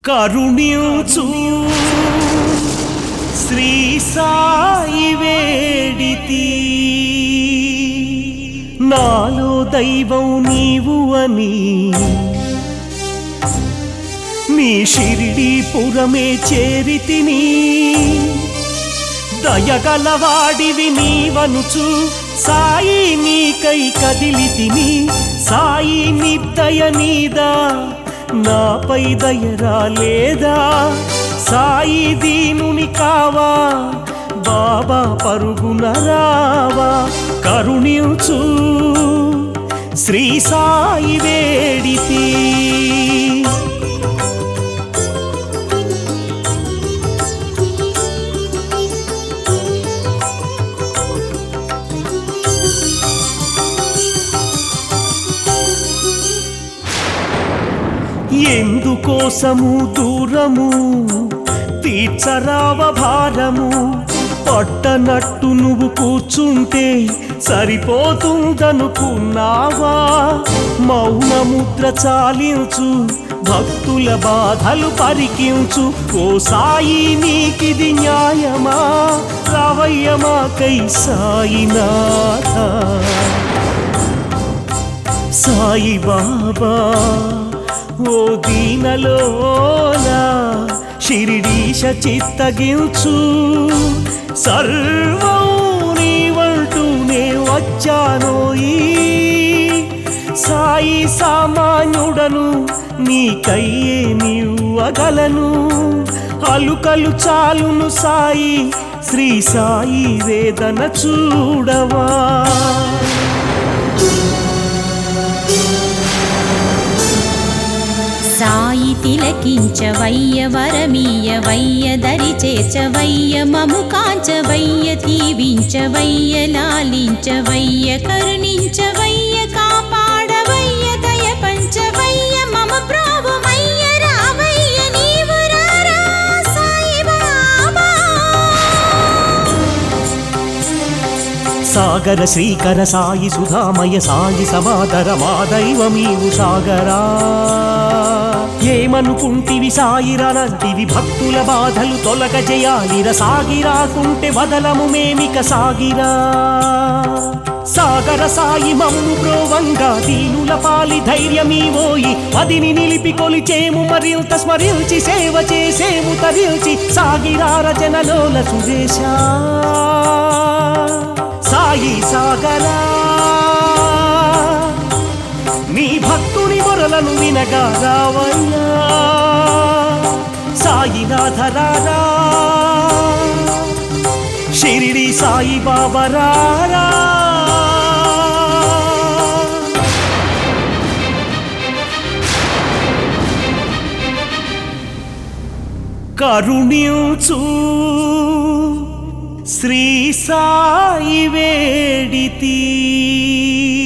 కరుణ్యూచు శ్రీ సాయి వేడితి నాలో దైవం నీవు అని నీ షిరిడి పురమే చేరితిని దయగలవాడివి నీవనుచు సాయి నీకై కదిలితిని సాయి నిర్దయ నీదా నాపై దయరాలేదా సాయి దీనుని కావా బాబా పరుగున రావా కరుణించు శ్రీ సాయి వేడితి ఎందుకోసము దూరము తీర్చరావ భారము పట్టనట్టు నువ్వు కూర్చుంటే సరిపోతుందనుకున్నావా మౌనముద్ర చాలించు భక్తుల బాధలు పరికించు ఓ సాయి నీకిది న్యాయమా రావయ్యమాకై సాయినాథ సాయి బాబా ఓ దీనలోలా షిరిడీశ చిత్తగించు సర్వం నీవంటూనే వచ్చానోయి సాయి సామాన్యుడను నీకయ్యే నీవగలను అలుకలు చాలును సాయి శ్రీ సాయి వేదన చూడవా సాయి తిలకించవయ్య వరమీయవయ్య దరి చేర్చవయ్య మము కాంచవయ్య దీవించవయ్య లాలించవయ్య కరుణించవయ్య కాపాడవయ్య దయ పంచవయ్య మమ ప్రాభుమయ్య రావయ్య నీవు రారా సాయి బాబా సాగర శ్రీకర సాయి సుధామయ సాయి సమాదర మా దైవమీవు సాగరా ఏమనుకుంటివి సాయిరనంటివి భక్తుల బాధలు తొలగ జయాలిర సాగిరాకుంటే వదలము మేమిక సాగిరా సాగర సాయి మమ్ము బ్రోవంగా దీనుల పాలి ధైర్యమీవోయి పదిని నిలిపి కొలిచేము మరింత స్మరించి సేవ చేసేము తరిల్చి సాగిరా రచనలోల సురేశా సాయి సాగరా నీ భక్తుని మొరలను వినగా రావయ్యా సాయినాథరారా షిరిడి సాయి బాబరారా కరుణ్యూచు శ్రీ సాయి వేడితి